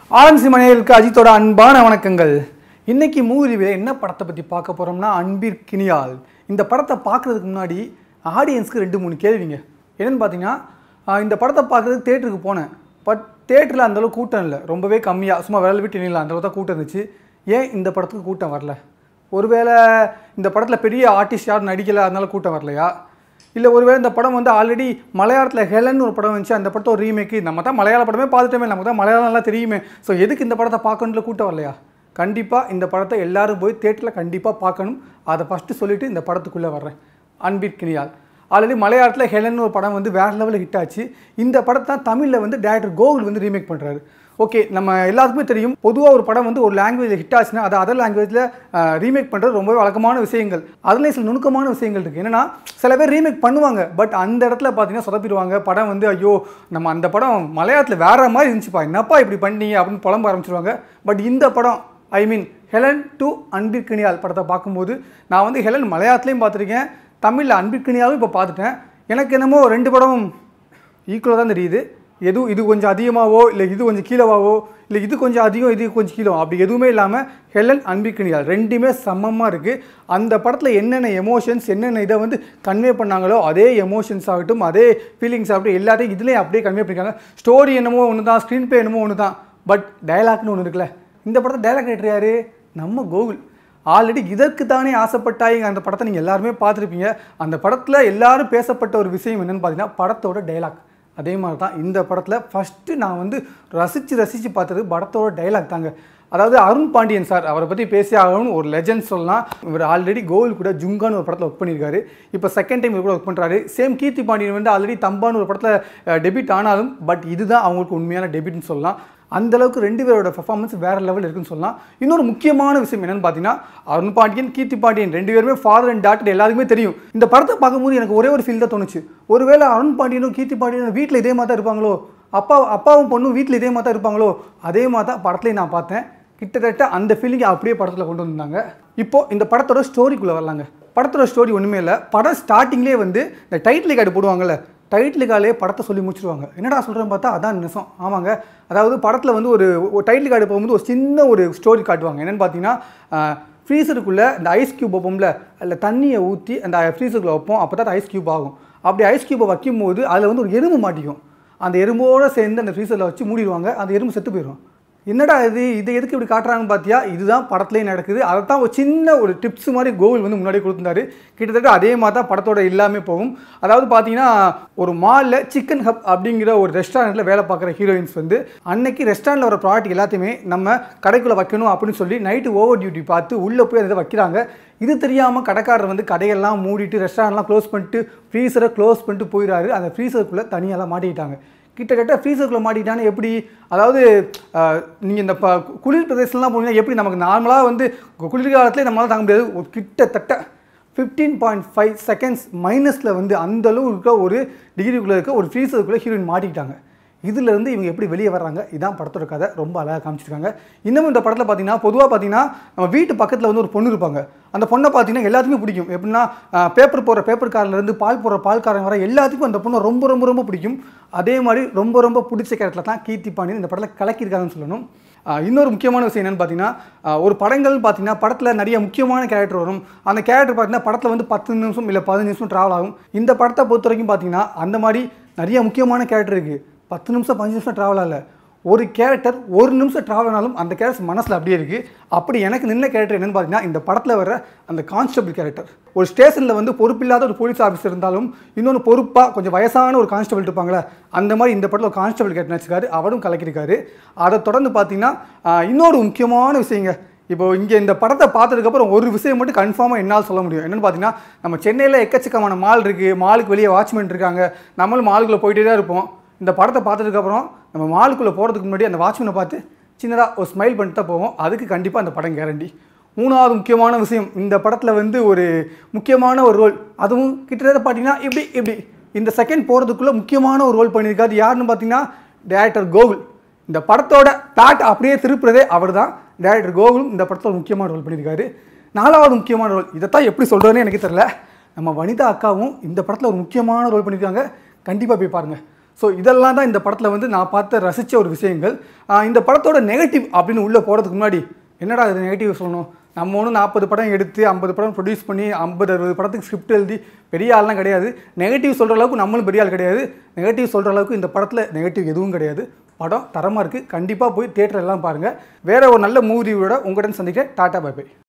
orange மனையருக்கு அஜித்தோட அன்பான வணக்கங்கள் இன்னைக்கு மூவி ரிவ்யூல என்ன படத்தை பற்றி பார்க்க போகிறோம்னா அன்பிற்கினியால் இந்த படத்தை பார்க்குறதுக்கு முன்னாடி ஆடியன்ஸ்க்கு ரெண்டு மூணு கேள்விங்க என்னென்னு பார்த்தீங்கன்னா ஆஹ் இந்த படத்தை பார்க்குறதுக்கு தேட்டருக்கு போனேன் பட் தேட்டரில் அந்தளவு கூட்டம் இல்லை ரொம்பவே கம்மியாக சும்மா விரல் விட்டு நிலையில் அந்தளவு தான் கூட்டம் இருந்துச்சு ஏன் இந்த படத்துக்கு கூட்டம் வரல ஒருவேளை இந்த படத்தில் பெரிய ஆர்டிஸ்ட் யாரும் நடிக்கலை அதனால கூட்டம் வரலையா இல்லை ஒருவேளை இந்த படம் வந்து ஆல்ரெடி மலையாளத்தில் ஹெலன் ஒரு படம் வந்துச்சு அந்த படத்தை ஒரு ரீமேக்கு நம்ம தான் மலையாள படமே பார்த்துட்டோமே நமக்கு தான் மலையாளம் நல்லா தெரியுமே ஸோ எதுக்கு இந்த படத்தை பார்க்கணுன்ற கூட்டம் வரலையா கண்டிப்பாக இந்த படத்தை எல்லாரும் போய் தேட்டரில் கண்டிப்பாக பார்க்கணும் அதை ஃபஸ்ட்டு சொல்லிவிட்டு இந்த படத்துக்குள்ளே வர்றேன் அன்பிற்கினியால் ஆல்ரெடி மலையாளத்தில் ஹெலன் ஒரு படம் வந்து வேறு லெவலில் ஹிட் ஆச்சு இந்த படத்தை தான் தமிழில் வந்து டேரக்டர் கோகுல் வந்து ரீமேக் பண்ணுறாரு ஓகே நம்ம எல்லாத்துக்குமே தெரியும் பொதுவாக ஒரு படம் வந்து ஒரு லாங்குவேஜில் ஹிட் ஆச்சுன்னா அதை அதர் லாங்குவேஜில் ரீமேக் பண்ணுறது ரொம்பவே வழக்கமான விஷயங்கள் அதுலேயும் சில நுணுக்கமான விஷயங்கள் இருக்குது என்னன்னா சில பேர் ரீமேக் பண்ணுவாங்க பட் அந்த இடத்துல பார்த்தீங்கன்னா சொதப்பிடுவாங்க படம் வந்து ஐயோ நம்ம அந்த படம் மலையாளத்தில் வேற மாதிரி இருந்துச்சுப்பா என்னப்பா இப்படி பண்ணீங்க அப்படின்னு புலம்ப ஆரம்பிச்சிருவாங்க பட் இந்த படம் ஐ மீன் ஹெலன் டு அன்பிற்கினியால் படத்தை பார்க்கும்போது நான் வந்து ஹெலன் மலையாளத்துலேயும் பார்த்துருக்கேன் தமிழில் அன்பிற்கினியாலும் இப்போ பார்த்துட்டேன் எனக்கு என்னமோ ரெண்டு படமும் ஈக்குவலாக தான் தெரியுது எதுவும் இது கொஞ்சம் அதிகமாகவோ இல்லை இது கொஞ்சம் கீழவாவோ இல்லை இது கொஞ்சம் அதிகம் இது கொஞ்சம் கீழே அப்படி எதுவுமே இல்லாமல் ஹெலன் அன்பிக்கினியால் ரெண்டுமே சமமாக இருக்குது அந்த படத்தில் என்னென்ன எமோஷன்ஸ் என்னென்ன இதை வந்து கன்வே பண்ணாங்களோ அதே எமோஷன்ஸ் ஆகட்டும் அதே ஃபீலிங்ஸ் ஆகட்டும் எல்லாத்தையும் இதுலேயும் அப்படியே கன்வே பண்ணிருக்காங்க ஸ்டோரி என்னமோ ஒன்று தான் ஸ்க்ரீன் ப்ளே என்னமோ ஒன்று தான் பட் டயலாக்னு ஒன்று இருக்குல்ல இந்த படத்தை டயலாக் ரைட்டர் யார் நம்ம கோகுல் ஆல்ரெடி இதற்கு தானே ஆசைப்பட்டாயிங்க அந்த படத்தை நீங்கள் எல்லாருமே பார்த்துருப்பீங்க அந்த படத்தில் எல்லாரும் பேசப்பட்ட ஒரு விஷயம் என்னென்னு பார்த்தீங்கன்னா படத்தோட டைலாக் அதே மாதிரி தான் இந்த படத்தில் ஃபஸ்ட்டு நான் வந்து ரசித்து ரசித்து பார்த்தது படத்தோட டைலாக் தாங்க அதாவது அருண் பாண்டியன் சார் அவரை பற்றி பேசி ஆகணும்னு ஒரு லெஜண்ட் சொல்லலாம் இவர் ஆல்ரெடி கோவில் கூட ஜுங்கான்னு ஒரு படத்தில் ஒர்க் பண்ணியிருக்காரு இப்போ செகண்ட் டைம் இவர் கூட ஒர்க் பண்ணுறாரு சேம் கீர்த்தி பாண்டியன் வந்து ஆல்ரெடி தம்பான்னு ஒரு படத்தில் டெபிட் ஆனாலும் பட் இதுதான் அவங்களுக்கு உண்மையான டெபிட்னு சொல்லலாம் அந்த அளவுக்கு ரெண்டு பேரோட பெர்ஃபார்மன்ஸ் வேற லெவல் இருக்குன்னு சொல்லலாம் இன்னொரு முக்கியமான விஷயம் என்னன்னு பார்த்தீங்கன்னா அருண் பாண்டியன் கீர்த்தி பாண்டியன் ரெண்டு பேருமே ஃபாதர் அண்ட் டாக்டர் எல்லாருக்குமே தெரியும் இந்த படத்தை பார்க்கும்போது எனக்கு ஒரே ஒரு ஃபீல் தான் தோணுச்சு ஒருவேளை அருண் பாண்டியனும் கீர்த்தி பாண்டியனும் வீட்டில் இதே மாதிரி தான் இருப்பாங்களோ அப்பா அப்பாவும் பொண்ணும் வீட்டில் இதே மாதிரி தான் இருப்பாங்களோ அதே மாதிரி தான் படத்துலையும் நான் பார்த்தேன் கிட்டத்தட்ட அந்த ஃபீலிங்கை அப்படியே படத்தில் கொண்டு வந்தாங்க இப்போ இந்த படத்தோட ஸ்டோரிக்குள்ளே வரலாங்க படத்தோட ஸ்டோரி ஒன்றுமே இல்லை படம் ஸ்டார்டிங்லேயே வந்து இந்த டைட்டில் கார்டு போடுவாங்கல்ல டைட்டிலுக்காலே படத்தை சொல்லி முடிச்சிருவாங்க என்னடா சொல்கிறேன்னு பார்த்தா அதான் நிசம் ஆமாங்க அதாவது படத்தில் வந்து ஒரு ஒரு டைட்டில் கார்டு போகும்போது ஒரு சின்ன ஒரு ஸ்டோரி காட்டுவாங்க என்னென்னு பார்த்தீங்கன்னா ஃப்ரீசருக்குள்ளே இந்த ஐஸ் கியூப் வைப்போம்ல அதில் தண்ணியை ஊற்றி அந்த ஃப்ரீசருக்குள்ளே வைப்போம் அப்போ தான் ஐஸ் கியூப் ஆகும் அப்படி ஐஸ் கியூப்பை வைக்கும் போது அதில் வந்து ஒரு எறும்பு மாட்டிக்கும் அந்த எறும்போடு சேர்ந்து அந்த ஃப்ரீசரில் வச்சு மூடிடுவாங்க அந்த எறும்பு செத்து போயிடும் என்னடா இது இதை எதுக்கு இப்படி காட்டுறாங்கன்னு பார்த்தியா இதுதான் படத்துலேயே நடக்குது அதை தான் ஒரு சின்ன ஒரு டிப்ஸ் மாதிரி கோவில் வந்து முன்னாடி கொடுத்துருந்தாரு கிட்டத்தட்ட அதே மாதிரி தான் படத்தோட எல்லாமே போகும் அதாவது பார்த்தீங்கன்னா ஒரு மாலில் சிக்கன் ஹப் அப்படிங்கிற ஒரு ரெஸ்டாரண்ட்டில் வேலை பார்க்குற ஹீரோயின்ஸ் வந்து அன்னைக்கு ரெஸ்டாரண்ட்டில் வர ப்ராடக்ட் எல்லாத்தையுமே நம்ம கடைக்குள்ளே வைக்கணும் அப்படின்னு சொல்லி நைட்டு ஓவர் டியூட்டி பார்த்து உள்ளே போய் அதை வைக்கிறாங்க இது தெரியாமல் கடைக்காரர் வந்து கடையெல்லாம் மூடிட்டு ரெஸ்டாரண்ட்லாம் க்ளோஸ் பண்ணிட்டு ஃப்ரீசரை க்ளோஸ் பண்ணிட்டு போயிடாரு அந்த ஃப்ரீசருக்குள்ளே தனியாலாம் மாட்டிக்கிட்டாங்க கிட்டத்தட்ட ஃப்ரீசருக்குள்ளே மாட்டிட்டான்னு எப்படி அதாவது நீங்கள் இந்த ப குளிர் பிரதேசம்லாம் போனீங்கன்னா எப்படி நமக்கு நார்மலாக வந்து குளிர்காலத்துலேயே நம்மளால் தாங்க முடியாது ஒரு கிட்டத்தட்ட ஃபிஃப்டீன் பாயிண்ட் ஃபைவ் செகண்ட்ஸ் மைனஸில் வந்து அந்தளவு இருக்க ஒரு டிகிரிக்குள்ளே இருக்க ஒரு ஃப்ரீசருக்குள்ளே ஹீரோயின் மாட்டிக்கிட்டாங்க இதுலேருந்து இவங்க எப்படி வெளியே வர்றாங்க இதான் படத்தோட கதை ரொம்ப அழகாக காமிச்சிருக்காங்க இன்னமும் இந்த படத்தில் பார்த்தீங்கன்னா பொதுவாக பார்த்தீங்கன்னா நம்ம வீட்டு பக்கத்தில் வந்து ஒரு பொண்ணு இருப்பாங்க அந்த பொண்ணை பார்த்தீங்கன்னா எல்லாத்துக்குமே பிடிக்கும் எப்படின்னா பேப்பர் போடுற பேப்பர் கார்லேருந்து பால் போடுற பால்காரன் வர எல்லாத்துக்கும் அந்த பொண்ணை ரொம்ப ரொம்ப ரொம்ப பிடிக்கும் அதே மாதிரி ரொம்ப ரொம்ப பிடிச்ச கேரக்டரில் தான் கீர்த்தி பாண்டியன் இந்த படத்தில் கலக்கியிருக்காங்கன்னு சொல்லணும் இன்னொரு முக்கியமான விஷயம் என்னென்னு பார்த்தீங்கன்னா ஒரு படங்கள் பார்த்தீங்கன்னா படத்தில் நிறைய முக்கியமான கேரக்டர் வரும் அந்த கேரக்டர் பார்த்தீங்கன்னா படத்தில் வந்து பத்து நிமிஷம் இல்லை பதினஞ்சு நிமிஷம் ட்ராவல் ஆகும் இந்த படத்தை பொறுத்த வரைக்கும் பார்த்தீங்கன்னா அந்த மாதிரி நிறைய முக்கியமான கேரக்டர் இருக்குது பத்து நிமிஷம் பதினஞ்சு நிமிஷம் ட்ராவல் ஆகல ஒரு கேரக்டர் ஒரு நிமிஷம் ட்ராவல் ஆனாலும் அந்த கேரக்டர் மனசில் அப்படியே இருக்குது அப்படி எனக்கு நின்ன கேரக்டர் என்னென்னு பார்த்தீங்கன்னா இந்த படத்தில் வர அந்த கான்ஸ்டபிள் கேரக்டர் ஒரு ஸ்டேஷனில் வந்து பொறுப்பில்லாத ஒரு போலீஸ் ஆஃபீஸர் இருந்தாலும் இன்னொன்று பொறுப்பாக கொஞ்சம் வயசான ஒரு கான்ஸ்டபிள் இருப்பாங்களே அந்த மாதிரி இந்த படத்தில் ஒரு கான்ஸ்டபிள் கேரக்டர் நடிச்சிருக்காரு அவரும் கலக்கியிருக்காரு அதை தொடர்ந்து பார்த்தீங்கன்னா இன்னொரு முக்கியமான விஷயங்க இப்போ இங்கே இந்த படத்தை பார்த்ததுக்கப்புறம் ஒரு விஷயம் மட்டும் கன்ஃபார்மாக என்னால் சொல்ல முடியும் என்னென்னு பார்த்தீங்கன்னா நம்ம சென்னையில் எக்கச்சக்கமான மால் இருக்குது மாலுக்கு வெளியே வாட்ச்மேன் இருக்காங்க நம்மளும் மாலுக்குள்ளே போயிட்டே தான் இருப்போம் இந்த படத்தை பார்த்ததுக்கப்புறம் நம்ம மாலுக்குள்ளே போகிறதுக்கு முன்னாடி அந்த வாட்ச்மேனை பார்த்து சின்னதாக ஒரு ஸ்மைல் பண்ணிட்டு தான் போவோம் அதுக்கு கண்டிப்பாக அந்த படம் கேரண்டி மூணாவது முக்கியமான விஷயம் இந்த படத்தில் வந்து ஒரு முக்கியமான ஒரு ரோல் அதுவும் கிட்டத்தட்ட பார்த்தீங்கன்னா இப்படி இப்படி இந்த செகண்ட் போகிறதுக்குள்ளே முக்கியமான ஒரு ரோல் பண்ணியிருக்காரு யாருன்னு பார்த்தீங்கன்னா டேரக்டர் கோகுல் இந்த படத்தோட பிளாட் அப்படியே திருப்புறதே அவர் தான் டேரக்டர் கோகுலும் இந்த படத்தில் ஒரு முக்கியமான ரோல் பண்ணியிருக்காரு நாலாவது முக்கியமான ரோல் இதைத்தான் எப்படி சொல்கிறேன்னு எனக்கு தெரியல நம்ம வனிதா அக்காவும் இந்த படத்தில் ஒரு முக்கியமான ரோல் பண்ணியிருக்காங்க கண்டிப்பாக போய் பாருங்கள் ஸோ இதெல்லாம் தான் இந்த படத்தில் வந்து நான் பார்த்த ரசித்த ஒரு விஷயங்கள் ஆஹ் இந்த படத்தோட நெகட்டிவ் அப்படின்னு உள்ளே போகிறதுக்கு முன்னாடி என்னடா இது நெகட்டிவ் சொல்லணும் நம்ம ஒன்றும் நாற்பது படம் எடுத்து ஐம்பது படம் ப்ரொடியூஸ் பண்ணி ஐம்பது அறுபது படத்துக்கு ஸ்கிரிப்ட் எழுதி பெரிய ஆள்லாம் கிடையாது நெகட்டிவ் சொல்கிற அளவுக்கு நம்மளும் பெரிய ஆள் கிடையாது நெகட்டிவ் சொல்கிற அளவுக்கு இந்த படத்தில் நெகட்டிவ் எதுவும் கிடையாது படம் தரமாக இருக்குது கண்டிப்பாக போய் தேட்டர் எல்லாம் பாருங்கள் வேற ஒரு நல்ல மூவியோட உங்களுடன் சந்திக்கிறேன் டாடா பை பை